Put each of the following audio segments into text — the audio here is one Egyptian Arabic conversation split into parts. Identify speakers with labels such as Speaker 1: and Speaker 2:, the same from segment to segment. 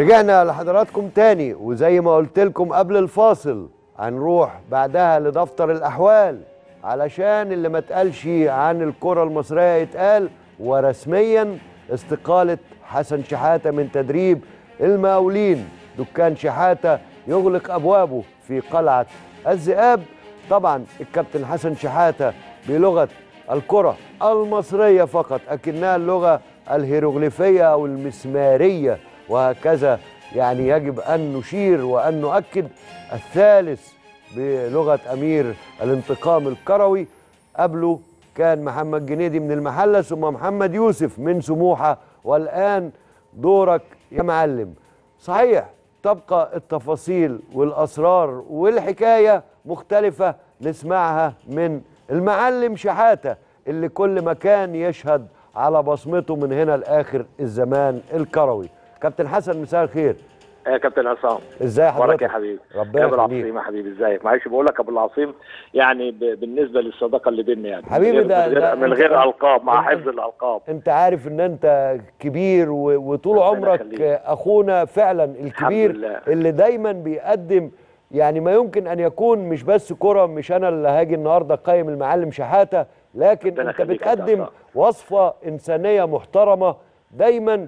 Speaker 1: رجعنا لحضراتكم تاني وزي ما قلت لكم قبل الفاصل هنروح بعدها لدفتر الأحوال علشان اللي ما اتقالش عن الكرة المصرية يتقال ورسميا استقالة حسن شحاتة من تدريب المقاولين دكان شحاتة يغلق أبوابه في قلعة الذئاب طبعا الكابتن حسن شحاتة بلغة الكرة المصرية فقط أكنها اللغة الهيروغليفية أو المسمارية وهكذا يعني يجب أن نشير وأن نؤكد الثالث بلغة أمير الانتقام الكروي قبله كان محمد جنيدي من المحلة ثم محمد يوسف من سموحة والآن دورك يا معلم صحيح تبقى التفاصيل والأسرار والحكاية مختلفة نسمعها من المعلم شحاتة اللي كل مكان يشهد على بصمته من هنا لآخر الزمان الكروي كابتن حسن مساء الخير
Speaker 2: يا كابتن عصام
Speaker 1: ازاي
Speaker 2: بارك
Speaker 1: حضرتك
Speaker 2: يا حبيبي
Speaker 1: ربنا
Speaker 2: يا ابو
Speaker 1: يخليك
Speaker 2: العظيم يا حبيبي ازيك معلش بقول لك ابو العظيم يعني ب... بالنسبه للصداقه اللي بيننا يعني
Speaker 1: حبيبي
Speaker 2: من غير-
Speaker 1: ده-
Speaker 2: من غير,
Speaker 1: ده
Speaker 2: من
Speaker 1: أنت-
Speaker 2: غير القاب مع
Speaker 1: أنت-
Speaker 2: حفظ الالقاب
Speaker 1: انت عارف ان انت كبير و- وطول
Speaker 2: ربنا
Speaker 1: عمرك
Speaker 2: يخليك.
Speaker 1: اخونا فعلا الكبير
Speaker 2: لله.
Speaker 1: اللي دايما بيقدم يعني ما يمكن ان يكون مش بس كرة مش انا اللي هاجي النهارده قيم المعلم شحاتة لكن
Speaker 2: ربنا
Speaker 1: انت
Speaker 2: يخليك يا
Speaker 1: بتقدم
Speaker 2: عصام.
Speaker 1: وصفة انسانية محترمة دايما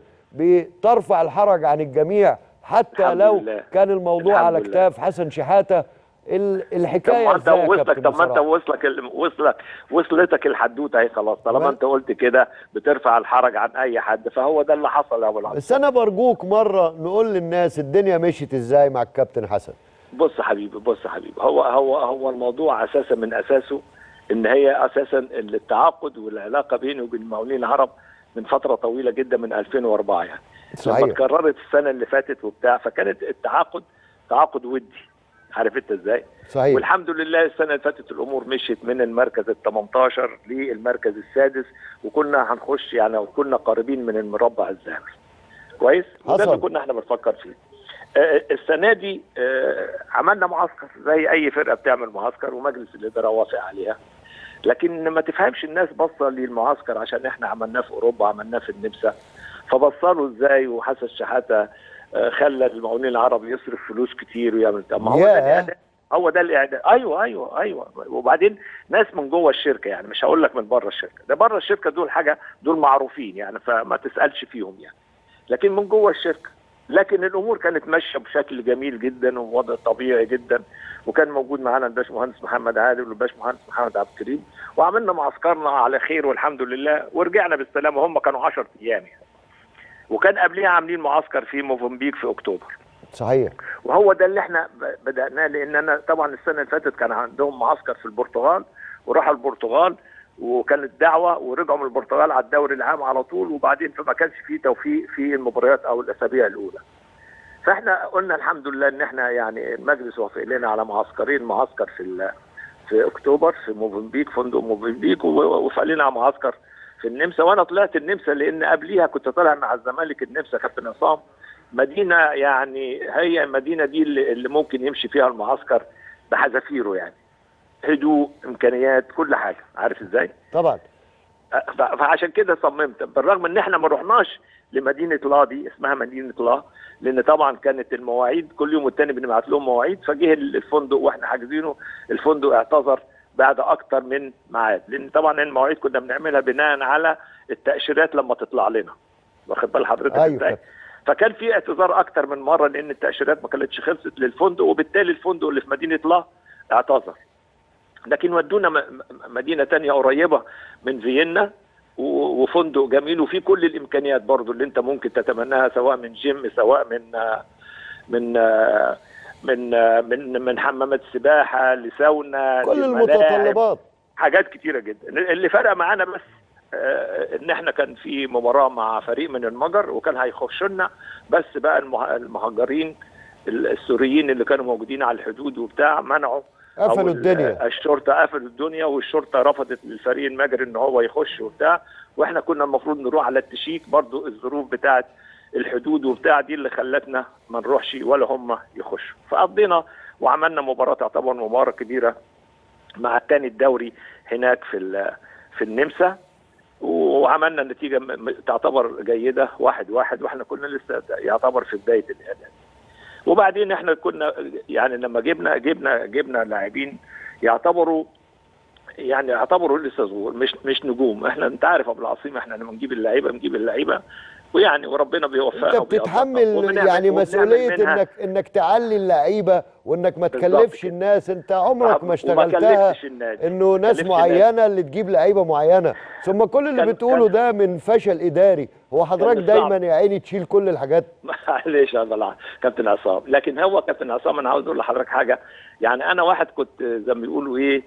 Speaker 1: بترفع الحرج عن الجميع حتى
Speaker 2: الحمد
Speaker 1: لو
Speaker 2: لله.
Speaker 1: كان الموضوع
Speaker 2: الحمد
Speaker 1: على
Speaker 2: لله.
Speaker 1: كتاف حسن شحاتة ال-
Speaker 2: طب
Speaker 1: الحكاية
Speaker 2: ما انت
Speaker 1: ازاي يا
Speaker 2: وصلك
Speaker 1: كابتن
Speaker 2: طب ما انت
Speaker 1: بصراحة؟
Speaker 2: وصلك ال- وصلك وصلتك الحدوته اهي خلاص
Speaker 1: تمام.
Speaker 2: طالما انت قلت كده بترفع الحرج عن اي حد فهو ده اللي حصل يا ابو العظيم
Speaker 1: بس انا برجوك مرة نقول للناس الدنيا مشيت ازاي مع الكابتن حسن
Speaker 2: بص يا حبيبي بص يا حبيبي هو هو هو الموضوع اساسا من اساسه ان هي اساسا التعاقد والعلاقه بيني وبين المقاولين العرب من فتره طويله جدا من 2004 يعني لما
Speaker 1: صحيح
Speaker 2: اتكررت السنه اللي فاتت وبتاع فكانت التعاقد تعاقد ودي عارف انت ازاي؟
Speaker 1: صحيح
Speaker 2: والحمد لله السنه اللي فاتت الامور مشيت من المركز ال 18 للمركز السادس وكنا هنخش يعني كنا قريبين من المربع الذهبي. كويس؟ وده
Speaker 1: حصل.
Speaker 2: اللي كنا احنا بنفكر فيه. آه، السنه دي آه، عملنا معسكر زي اي فرقه بتعمل معسكر ومجلس الاداره وافق عليها. لكن ما تفهمش الناس بصه للمعسكر عشان احنا عملناه في اوروبا عملناه في النمسا فبصلوا ازاي وحسن شحاته آه، خلى المقاولين العرب يصرف فلوس كتير ويعمل طب ما هو ده
Speaker 1: ياه.
Speaker 2: الاعداد هو ده الاعداد ايوه ايوه ايوه وبعدين ناس من جوه الشركه يعني مش هقول لك من بره الشركه ده بره الشركه دول حاجه دول معروفين يعني فما تسالش فيهم يعني لكن من جوه الشركه لكن الامور كانت ماشيه بشكل جميل جدا ووضع طبيعي جدا وكان موجود معانا الباشمهندس محمد عادل والباشمهندس محمد عبد الكريم وعملنا معسكرنا على خير والحمد لله ورجعنا بالسلامه هم كانوا 10 ايام يعني وكان قبليها عاملين معسكر في موزمبيق في اكتوبر
Speaker 1: صحيح
Speaker 2: وهو ده اللي احنا ب- بدأناه لان انا طبعا السنه اللي فاتت كان عندهم معسكر في البرتغال وراحوا البرتغال وكانت دعوه ورجعوا من البرتغال على الدوري العام على طول وبعدين فما كانش فيه توفيق في المباريات او الاسابيع الاولى. فاحنا قلنا الحمد لله ان احنا يعني المجلس وافق لنا على معسكرين معسكر في ال- في اكتوبر في موزمبيق فندق موزمبيق ووافق لنا على معسكر في النمسا وانا طلعت النمسا لان قبليها كنت طالع مع الزمالك النمسا كابتن عصام مدينه يعني هي المدينه دي اللي, اللي ممكن يمشي فيها المعسكر بحذافيره يعني هدوء امكانيات كل حاجه عارف ازاي؟
Speaker 1: طبعا
Speaker 2: ف- فعشان كده صممت بالرغم ان احنا ما رحناش لمدينه لا دي اسمها مدينه لا لان طبعا كانت المواعيد كل يوم والتاني بنبعت لهم مواعيد فجه الفندق واحنا حاجزينه الفندق اعتذر بعد اكتر من ميعاد لان طبعا المواعيد كنا بنعملها بناء على التاشيرات لما تطلع لنا واخد بال حضرتك
Speaker 1: أيوة
Speaker 2: ازاي؟
Speaker 1: كابتن.
Speaker 2: فكان في اعتذار اكتر من مره لان التاشيرات ما كانتش خلصت للفندق وبالتالي الفندق اللي في مدينه لا اعتذر لكن ودونا م- م- مدينه تانية قريبه من فيينا و- وفندق جميل وفيه كل الامكانيات برضو اللي انت ممكن تتمناها سواء من جيم سواء من آه، من آه، من آه، من من حمامات سباحه لساونا
Speaker 1: كل
Speaker 2: لملاعب،
Speaker 1: المتطلبات
Speaker 2: حاجات كتيره جدا اللي فرق معانا بس آه، ان احنا كان في مباراه مع فريق من المجر وكان هيخش لنا بس بقى المه- المهاجرين السوريين اللي كانوا موجودين على الحدود وبتاع منعوا أو
Speaker 1: قفلوا
Speaker 2: ال-
Speaker 1: الدنيا
Speaker 2: الشرطه قفلوا الدنيا والشرطه رفضت للفريق المجري ان هو يخش وبتاع واحنا كنا المفروض نروح على التشيك برضو الظروف بتاعت الحدود وبتاع دي اللي خلتنا ما نروحش ولا هم يخشوا فقضينا وعملنا مباراه تعتبر مباراه كبيره مع الثاني الدوري هناك في ال- في النمسا و- وعملنا نتيجه م- م- تعتبر جيده واحد واحد واحنا كنا لسه يعتبر في بدايه الاعداد وبعدين احنا كنا يعني لما جبنا جبنا جبنا لاعبين يعتبروا يعني يعتبروا لسه صغور مش مش نجوم احنا انت عارف ابو العاصيم احنا لما نجيب اللعيبه بنجيب اللعيبه ويعني وربنا بيوفقنا
Speaker 1: انت
Speaker 2: وبيقدرنا.
Speaker 1: بتتحمل
Speaker 2: وبنعمل-
Speaker 1: يعني
Speaker 2: وبنعمل
Speaker 1: مسؤوليه
Speaker 2: منها-
Speaker 1: انك انك تعلي اللعيبه وانك ما
Speaker 2: بالظبط
Speaker 1: تكلفش
Speaker 2: كده.
Speaker 1: الناس انت عمرك ما
Speaker 2: وما
Speaker 1: اشتغلتها
Speaker 2: كلفتش النادي.
Speaker 1: انه
Speaker 2: ما
Speaker 1: ناس
Speaker 2: كلفتش
Speaker 1: معينه اللي تجيب لعيبه معينه ثم كل اللي
Speaker 2: كان-
Speaker 1: بتقوله
Speaker 2: كان-
Speaker 1: ده من فشل اداري هو حضرتك
Speaker 2: صعب.
Speaker 1: دايما يا عيني تشيل كل الحاجات
Speaker 2: معلش هذا الع- كابتن عصام لكن هو كابتن عصام انا عاوز اقول لحضرتك حاجه يعني انا واحد كنت زي ما بيقولوا ايه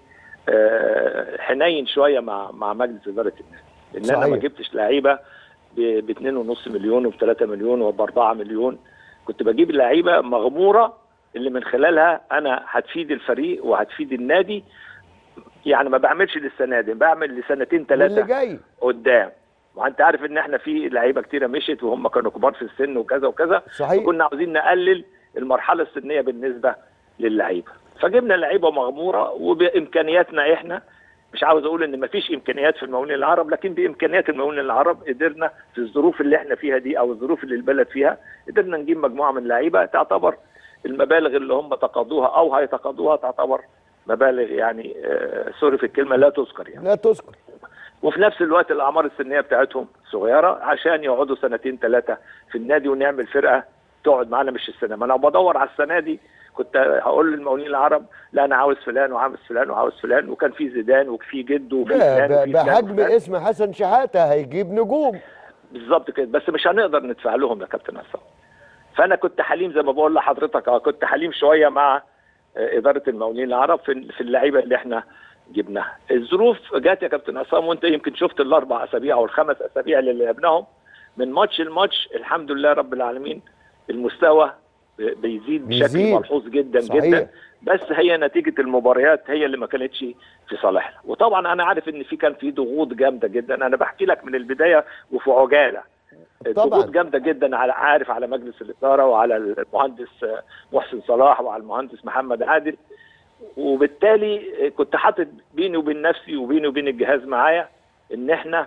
Speaker 2: آه، حنين شويه مع مع مجلس اداره النادي ان انا ما
Speaker 1: صحيح.
Speaker 2: جبتش لعيبه ب 2.5 مليون وب 3 مليون وب 4 مليون كنت بجيب لعيبه مغموره اللي من خلالها انا هتفيد الفريق وهتفيد النادي يعني ما بعملش للسنه دي بعمل لسنتين
Speaker 1: اللي
Speaker 2: ثلاثه
Speaker 1: جاي
Speaker 2: قدام وانت عارف ان احنا في لعيبه كتيره مشيت وهم كانوا كبار في السن وكذا وكذا
Speaker 1: صحيح.
Speaker 2: وكنا عاوزين نقلل المرحله السنيه بالنسبه للعيبه فجبنا لعيبه مغموره وبامكانياتنا احنا مش عاوز اقول ان مفيش امكانيات في المقاولين العرب لكن بامكانيات المقاولين العرب قدرنا في الظروف اللي احنا فيها دي او الظروف اللي البلد فيها قدرنا نجيب مجموعه من اللعيبه تعتبر المبالغ اللي هم تقاضوها او هيتقاضوها تعتبر مبالغ يعني آه سوري في الكلمه لا تذكر يعني
Speaker 1: لا تذكر
Speaker 2: وفي نفس الوقت الاعمار السنيه بتاعتهم صغيره عشان يقعدوا سنتين ثلاثه في النادي ونعمل فرقه تقعد معانا مش السنه ما انا بدور على السنه دي كنت هقول للمقاولين العرب لا انا عاوز فلان وعاوز فلان وعاوز فلان وكان في زيدان وفي جده وفي
Speaker 1: ب-
Speaker 2: فلان
Speaker 1: ب-
Speaker 2: وفي فلان
Speaker 1: بحجم
Speaker 2: وفلان.
Speaker 1: اسم حسن شحاته هيجيب نجوم
Speaker 2: بالظبط كده بس مش هنقدر ندفع لهم يا كابتن عصام فانا كنت حليم زي ما بقول لحضرتك اه كنت حليم شويه مع آه، اداره المقاولين العرب في في اللعيبه اللي احنا جبناها الظروف جت يا كابتن عصام وانت يمكن شفت الاربع اسابيع او الخمس اسابيع اللي لعبناهم من ماتش لماتش الحمد لله رب العالمين المستوى ب- بيزيد بشكل
Speaker 1: بيزيد.
Speaker 2: ملحوظ جدا
Speaker 1: صحيح.
Speaker 2: جدا بس هي نتيجه المباريات هي اللي ما كانتش في صالحنا وطبعا انا عارف ان في كان في ضغوط جامده جدا انا بحكي لك من البدايه وفي عجاله
Speaker 1: طبعاً.
Speaker 2: ضغوط جامده جدا على عارف على مجلس الاداره وعلى المهندس محسن صلاح وعلى المهندس محمد عادل وبالتالي كنت حاطط بيني وبين نفسي وبيني وبين الجهاز معايا ان احنا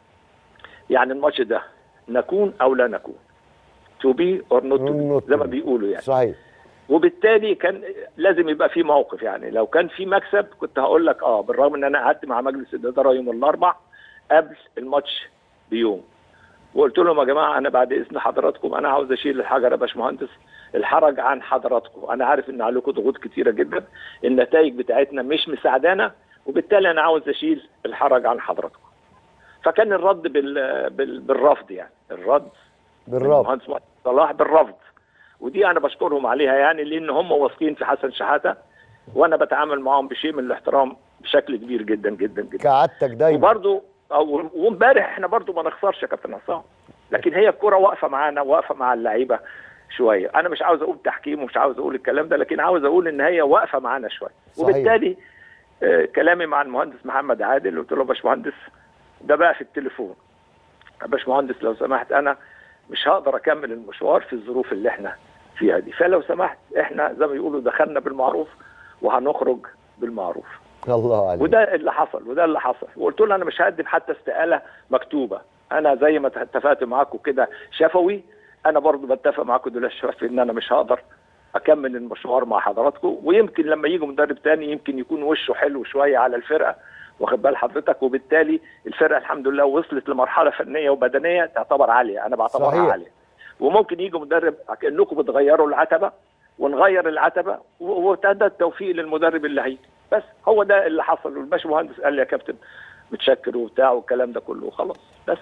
Speaker 2: يعني الماتش ده نكون او لا نكون تو بي اور نوت تو
Speaker 1: Not
Speaker 2: بي زي ما
Speaker 1: to be.
Speaker 2: بيقولوا يعني
Speaker 1: صحيح
Speaker 2: وبالتالي كان لازم يبقى في موقف يعني لو كان في مكسب كنت هقول لك اه بالرغم ان انا قعدت مع مجلس الاداره يوم الاربع قبل الماتش بيوم وقلت لهم يا جماعه انا بعد اذن حضراتكم انا عاوز اشيل الحجر يا باشمهندس الحرج عن حضراتكم انا عارف ان عليكم ضغوط كتيره جدا النتائج بتاعتنا مش مساعدانا وبالتالي انا عاوز اشيل الحرج عن حضراتكم فكان الرد بال... بال... بالرفض يعني الرد
Speaker 1: بالرب
Speaker 2: المهندس محمد صلاح بالرفض ودي انا بشكرهم عليها يعني لان هم واثقين في حسن شحاته وانا بتعامل معاهم بشيء من الاحترام بشكل كبير جدا جدا جدا
Speaker 1: كعادتك دايما
Speaker 2: وبرضه او وامبارح احنا برضه ما نخسرش يا كابتن عصام لكن هي الكره واقفه معانا واقفه مع اللعيبه شويه انا مش عاوز اقول تحكيم ومش عاوز اقول الكلام ده لكن عاوز اقول ان هي واقفه معانا شويه
Speaker 1: صحيح.
Speaker 2: وبالتالي آه كلامي مع المهندس محمد عادل قلت له يا باشمهندس ده بقى في التليفون يا باشمهندس لو سمحت انا مش هقدر اكمل المشوار في الظروف اللي احنا فيها دي فلو سمحت احنا زي ما بيقولوا دخلنا بالمعروف وهنخرج بالمعروف
Speaker 1: الله عليك
Speaker 2: وده اللي حصل وده اللي حصل وقلت له انا مش هقدم حتى استقاله مكتوبه انا زي ما اتفقت معاكم كده شفوي انا برضو بتفق معاكم دلوقتي شفوي ان انا مش هقدر اكمل المشوار مع حضراتكم ويمكن لما يجي مدرب تاني يمكن يكون وشه حلو شويه على الفرقه واخد بال حضرتك وبالتالي الفرقه الحمد لله وصلت لمرحله فنيه وبدنيه تعتبر عاليه انا بعتبرها
Speaker 1: صحيح.
Speaker 2: عاليه وممكن يجي مدرب كانكم بتغيروا العتبه ونغير العتبه و- وابتدى التوفيق للمدرب اللي هيجي بس هو ده اللي حصل والباشمهندس قال لي يا كابتن متشكر وبتاع والكلام ده كله وخلاص بس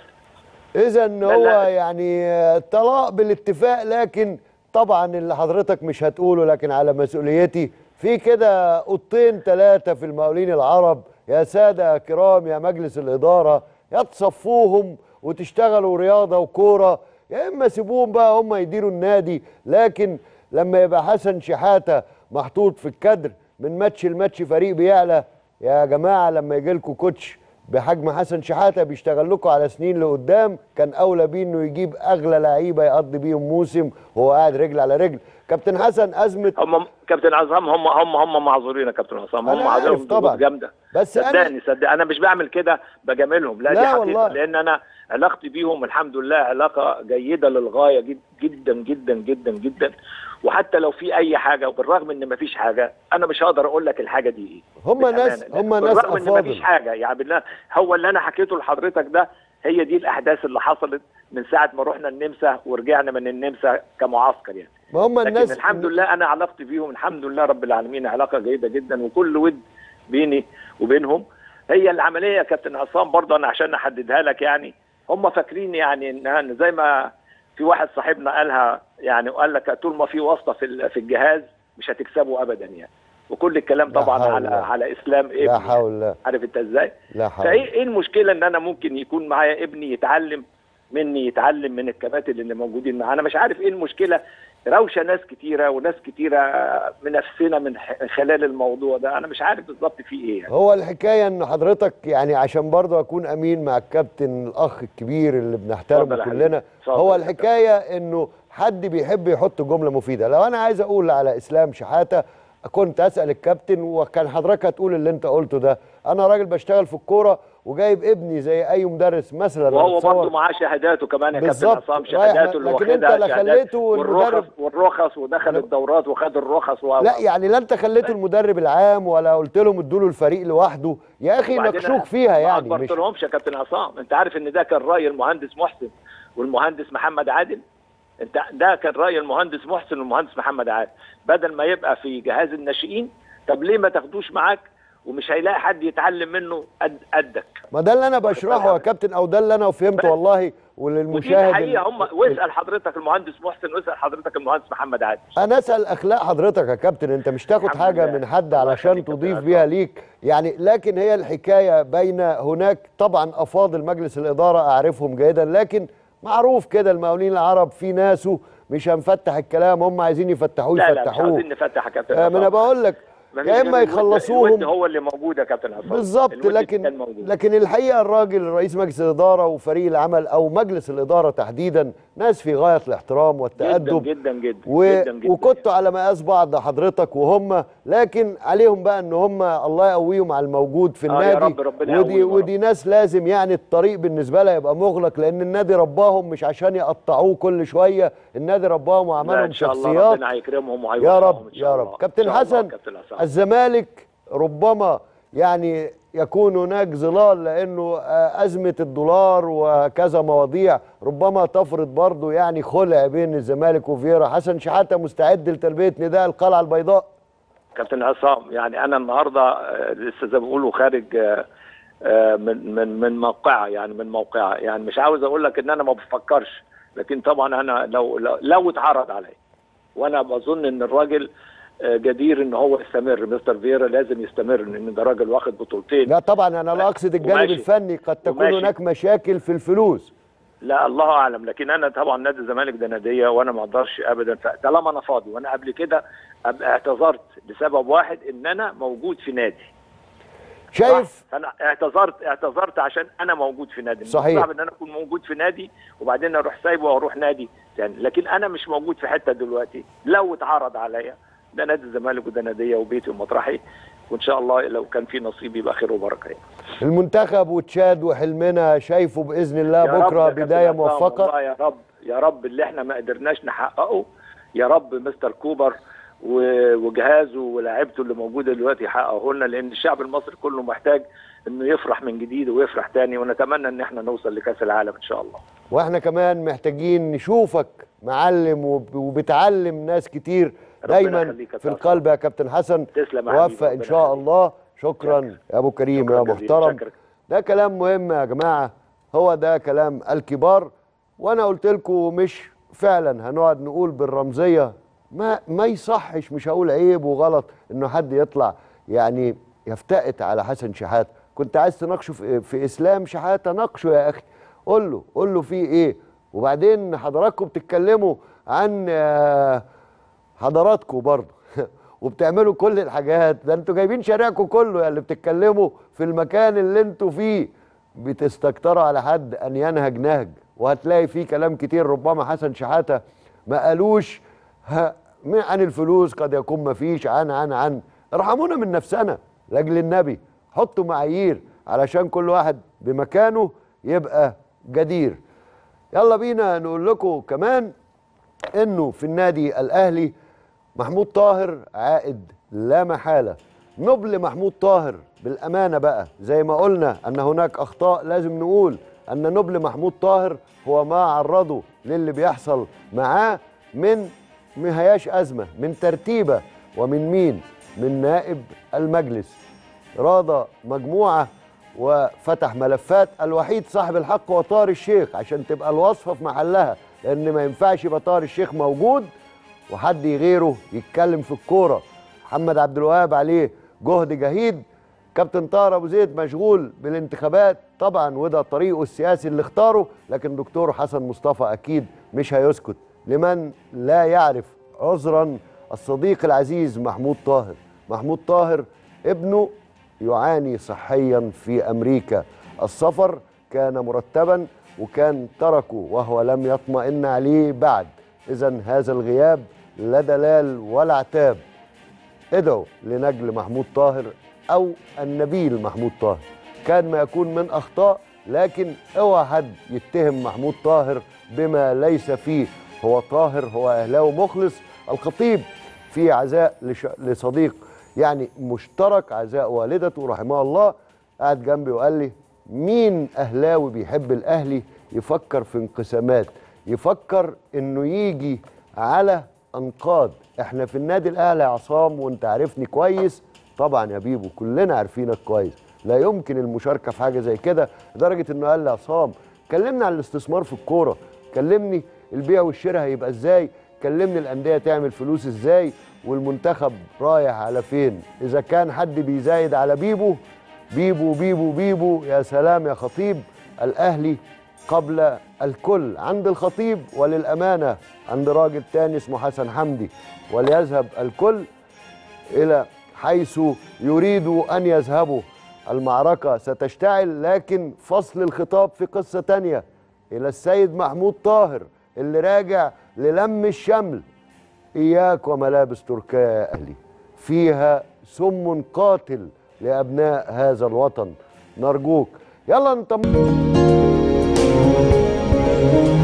Speaker 1: اذا
Speaker 2: لا،
Speaker 1: هو
Speaker 2: لا.
Speaker 1: يعني طلاق بالاتفاق لكن طبعا اللي حضرتك مش هتقوله لكن على مسؤوليتي في كده اوضتين ثلاثه في المقاولين العرب يا ساده يا كرام يا مجلس الاداره يا تصفوهم وتشتغلوا رياضه وكوره يا اما سيبوهم بقى هم يديروا النادي لكن لما يبقى حسن شحاته محطوط في الكادر من ماتش لماتش فريق بيعلى يا جماعه لما يجي لكم كوتش بحجم حسن شحاته بيشتغل لكم على سنين لقدام كان اولى بيه انه يجيب اغلى لعيبه يقضي بيهم موسم وهو قاعد رجل على رجل كابتن حسن ازمه
Speaker 2: هم كابتن عصام هم هم هم معذورين يا كابتن عصام هم
Speaker 1: أنا عارف
Speaker 2: معذورين
Speaker 1: طبعاً.
Speaker 2: ضغوط جامده
Speaker 1: بس انا
Speaker 2: صدقني صدقني انا مش بعمل كده بجاملهم لا,
Speaker 1: لا
Speaker 2: دي حقيقه
Speaker 1: والله.
Speaker 2: لان انا علاقتي بيهم الحمد لله علاقه جيده للغايه جد جدا جدا جدا جدا وحتى لو في اي حاجه وبالرغم ان مفيش حاجه انا مش هقدر اقول لك الحاجه دي ايه
Speaker 1: هم
Speaker 2: بالأمانة.
Speaker 1: ناس
Speaker 2: لا،
Speaker 1: هم ناس
Speaker 2: بالرغم ان مفيش
Speaker 1: افاضل
Speaker 2: حاجه يعني بالله هو اللي انا حكيته لحضرتك ده هي دي الاحداث اللي حصلت من ساعه ما رحنا النمسا ورجعنا من النمسا كمعسكر يعني
Speaker 1: ما هم
Speaker 2: لكن
Speaker 1: الناس
Speaker 2: الحمد لله انا علاقتي بيهم الحمد لله رب العالمين علاقه جيده جدا وكل ود بيني وبينهم هي العمليه يا كابتن عصام برضه انا عشان احددها لك يعني هم فاكرين يعني انها زي ما في واحد صاحبنا قالها يعني وقال لك طول ما في واسطه في ال- في الجهاز مش هتكسبوا ابدا يعني وكل الكلام
Speaker 1: لا
Speaker 2: طبعا
Speaker 1: حول
Speaker 2: على
Speaker 1: الله.
Speaker 2: على اسلام ابني
Speaker 1: لا
Speaker 2: يعني.
Speaker 1: حول الله
Speaker 2: عارف انت ازاي؟
Speaker 1: لا حول
Speaker 2: فايه ايه المشكله ان انا ممكن يكون معايا ابني يتعلم مني يتعلم من الكباتن اللي موجودين معانا انا مش عارف ايه المشكله روشه ناس كتيره وناس كتيره منافسنا من ح- خلال الموضوع ده انا مش عارف بالظبط في ايه يعني.
Speaker 1: هو الحكايه ان حضرتك يعني عشان برضه اكون امين مع الكابتن الاخ الكبير اللي
Speaker 2: اتفضل
Speaker 1: بنحترمه
Speaker 2: يا
Speaker 1: كلنا
Speaker 2: حبيبي. اتفضل
Speaker 1: هو
Speaker 2: يا
Speaker 1: الحكايه انه حد بيحب يحط جمله مفيده لو انا عايز اقول على اسلام شحاته كنت اسال الكابتن وكان حضرتك هتقول اللي انت قلته ده انا راجل بشتغل في الكوره وجايب ابني زي اي مدرس مثلا
Speaker 2: وهو
Speaker 1: أتصور.
Speaker 2: برضه معاه شهاداته كمان يا كابتن
Speaker 1: بالظبط.
Speaker 2: عصام
Speaker 1: رايح
Speaker 2: شهاداته اللي
Speaker 1: لكن أنت
Speaker 2: واخدها
Speaker 1: لا
Speaker 2: شهادات
Speaker 1: خليته
Speaker 2: والرخص
Speaker 1: والمدرب-
Speaker 2: والرخص ودخل
Speaker 1: لا.
Speaker 2: الدورات وخد الرخص و
Speaker 1: لا يعني لا انت خليته المدرب العام ولا قلت لهم ادوا له الفريق لوحده يا اخي
Speaker 2: وبعدين
Speaker 1: ناقشوك فيها يعني
Speaker 2: ما
Speaker 1: مش
Speaker 2: اجبرتلهمش يا كابتن عصام انت عارف ان ده كان راي المهندس محسن والمهندس محمد عادل انت ده كان راي المهندس محسن والمهندس محمد عادل بدل ما يبقى في جهاز الناشئين طب ليه ما تاخدوش معاك ومش هيلاقي حد يتعلم منه قد قدك
Speaker 1: ما ده اللي انا بشرحه يا كابتن او ده اللي انا فهمته والله
Speaker 2: ودي
Speaker 1: وللمشاهد
Speaker 2: الحقيقه
Speaker 1: ال-
Speaker 2: هم واسال حضرتك المهندس محسن واسال حضرتك المهندس محمد عادل
Speaker 1: انا اسال اخلاق حضرتك يا كابتن انت مش تاخد
Speaker 2: الحمد
Speaker 1: حاجه
Speaker 2: لله.
Speaker 1: من حد
Speaker 2: الله
Speaker 1: علشان
Speaker 2: يخليك يا
Speaker 1: تضيف
Speaker 2: كابتن
Speaker 1: بيها
Speaker 2: عصام.
Speaker 1: ليك يعني لكن هي الحكايه بين هناك طبعا افاضل مجلس الاداره اعرفهم جيدا لكن معروف كده المقاولين العرب في ناسه مش هنفتح الكلام هم عايزين يفتحوه
Speaker 2: لا لا مش
Speaker 1: يفتحوه
Speaker 2: عاوزين نفتح يا كابتن
Speaker 1: آه، ما انا
Speaker 2: عصام.
Speaker 1: بقول لك
Speaker 2: مفيش
Speaker 1: يا
Speaker 2: غير
Speaker 1: اما
Speaker 2: الود-
Speaker 1: يخلصوهم
Speaker 2: الود هو اللي موجود يا كابتن عصام
Speaker 1: بالظبط
Speaker 2: الود كان
Speaker 1: لكن
Speaker 2: موجود.
Speaker 1: لكن الحقيقه الراجل رئيس مجلس الاداره وفريق العمل او مجلس الاداره تحديدا ناس في غايه الاحترام والتادب
Speaker 2: جدا جدا جدا,
Speaker 1: و...
Speaker 2: جدا, جدا
Speaker 1: وكنتوا على مقاس بعض حضرتك وهم لكن عليهم بقى ان هم الله يقويهم على الموجود في
Speaker 2: آه
Speaker 1: النادي
Speaker 2: يا رب ربنا
Speaker 1: ودي
Speaker 2: يقويهم يا
Speaker 1: ودي ناس لازم يعني الطريق بالنسبه لها يبقى مغلق لان النادي رباهم مش عشان يقطعوه كل شويه النادي رباهم
Speaker 2: لا
Speaker 1: وعملهم
Speaker 2: ان شاء الله
Speaker 1: شخصيات
Speaker 2: ربنا هيكرمهم
Speaker 1: يا
Speaker 2: وهيوفقهم
Speaker 1: رب
Speaker 2: إن شاء
Speaker 1: يا
Speaker 2: الله.
Speaker 1: رب
Speaker 2: إن
Speaker 1: كابتن
Speaker 2: شاء الله
Speaker 1: حسن
Speaker 2: كابتن عصام.
Speaker 1: الزمالك ربما يعني يكون هناك ظلال لانه آه، ازمه الدولار وكذا مواضيع ربما تفرض برضه يعني خلع بين الزمالك وفييرا حسن شحاته مستعد لتلبيه نداء القلعه البيضاء
Speaker 2: كابتن عصام يعني انا النهارده آه، لسه زي ما بيقولوا خارج آه، آه، من من من موقعه يعني من موقعه يعني مش عاوز اقول لك ان انا ما بفكرش لكن طبعا انا لو لو, لو اتعرض عليا وانا بظن ان الراجل آه، جدير ان هو يستمر مستر فييرا لازم يستمر لان ده راجل واخد بطولتين
Speaker 1: لا طبعا انا لا اقصد الجانب
Speaker 2: وماشي.
Speaker 1: الفني قد تكون
Speaker 2: وماشي.
Speaker 1: هناك مشاكل في الفلوس
Speaker 2: لا الله اعلم لكن انا طبعا نادي الزمالك ده ناديه وانا ما اقدرش ابدا ف- طالما انا فاضي وانا قبل كده أبقى اعتذرت لسبب واحد ان انا موجود في نادي
Speaker 1: شايف
Speaker 2: صح؟ فانا اعتذرت اعتذرت عشان انا موجود في نادي
Speaker 1: صحيح.
Speaker 2: صعب ان انا اكون موجود في نادي وبعدين اروح سايبه واروح نادي تاني لكن انا مش موجود في حته دلوقتي لو اتعرض عليا ده نادي الزمالك وده ناديه وبيتي ومطرحي وان شاء الله لو كان في نصيب يبقى خير وبركه يعني.
Speaker 1: المنتخب وتشاد وحلمنا شايفه باذن الله
Speaker 2: يا رب
Speaker 1: بكره
Speaker 2: يا كابتن
Speaker 1: بدايه
Speaker 2: عصام،
Speaker 1: موفقه
Speaker 2: والله يا رب يا رب اللي احنا ما قدرناش نحققه يا رب مستر كوبر و- وجهازه ولاعيبته اللي موجوده دلوقتي يحققه لنا لان الشعب المصري كله محتاج انه يفرح من جديد ويفرح تاني ونتمنى ان احنا نوصل لكاس العالم ان شاء الله
Speaker 1: واحنا كمان محتاجين نشوفك معلم وب- وبتعلم ناس كتير
Speaker 2: ربنا
Speaker 1: دايما
Speaker 2: يخليك يا
Speaker 1: في
Speaker 2: كابتن.
Speaker 1: القلب يا كابتن حسن
Speaker 2: تسلم يا حبيبي،
Speaker 1: وفق ان
Speaker 2: ربنا
Speaker 1: شاء
Speaker 2: يخليك.
Speaker 1: الله شكرا يا ابو كريم
Speaker 2: شكراً
Speaker 1: يا
Speaker 2: جزيلاً،
Speaker 1: محترم
Speaker 2: شكراً.
Speaker 1: ده كلام مهم يا جماعه هو ده كلام الكبار وانا قلت لكم مش فعلا هنقعد نقول بالرمزيه ما ما يصحش مش هقول عيب وغلط انه حد يطلع يعني يفتقت على حسن شحاته كنت عايز تناقشه في, في اسلام شحاته ناقشه يا اخي قول له قول له فيه ايه وبعدين حضراتكم بتتكلموا عن آه، حضراتكم برضه وبتعملوا كل الحاجات ده انتوا جايبين شارعكم كله يا اللي بتتكلموا في المكان اللي انتوا فيه بتستكتروا على حد ان ينهج نهج وهتلاقي فيه كلام كتير ربما حسن شحاته ما قالوش ه- من- عن الفلوس قد يكون ما فيش عن عن عن ارحمونا من نفسنا لاجل النبي حطوا معايير علشان كل واحد بمكانه يبقى جدير يلا بينا نقول لكم كمان انه في النادي الاهلي محمود طاهر عائد لا محاله نبل محمود طاهر بالامانه بقى زي ما قلنا ان هناك اخطاء لازم نقول ان نبل محمود طاهر هو ما عرضه للي بيحصل معاه من ما هياش ازمه من ترتيبه ومن مين من نائب المجلس راضى مجموعه وفتح ملفات الوحيد صاحب الحق هو طاهر الشيخ عشان تبقى الوصفه في محلها لان ما ينفعش يبقى طاهر الشيخ موجود وحد غيره يتكلم في الكوره محمد عبد الوهاب عليه جهد جهيد كابتن طاهر ابو زيد مشغول بالانتخابات طبعا وده طريقه السياسي اللي اختاره لكن دكتور حسن مصطفى اكيد مش هيسكت لمن لا يعرف عذرا الصديق العزيز محمود طاهر محمود طاهر ابنه يعاني صحيا في امريكا السفر كان مرتبا وكان تركه وهو لم يطمئن عليه بعد اذا هذا الغياب لا دلال ولا عتاب ادعوا لنجل محمود طاهر او النبيل محمود طاهر كان ما يكون من اخطاء لكن اوعى حد يتهم محمود طاهر بما ليس فيه هو طاهر هو اهلاوي مخلص الخطيب في عزاء لش... لصديق يعني مشترك عزاء والدته رحمها الله قعد جنبي وقال لي مين اهلاوي بيحب الاهلي يفكر في انقسامات يفكر انه يجي على انقاض احنا في النادي الاهلي يا عصام وانت عارفني كويس طبعا يا بيبو كلنا عارفينك كويس لا يمكن المشاركه في حاجه زي كده لدرجه انه قال لي يا عصام كلمني عن الاستثمار في الكوره كلمني البيع والشراء هيبقى ازاي كلمني الانديه تعمل فلوس ازاي والمنتخب رايح على فين اذا كان حد بيزايد على بيبو بيبو بيبو بيبو يا سلام يا خطيب الاهلي قبل الكل عند الخطيب وللامانه عند راجل تاني اسمه حسن حمدي وليذهب الكل الى حيث يريدوا ان يذهبوا المعركه ستشتعل لكن فصل الخطاب في قصه تانيه الى السيد محمود طاهر اللي راجع للم الشمل اياك وملابس تركيا يا اهلي فيها سم قاتل لابناء هذا الوطن نرجوك يلا انت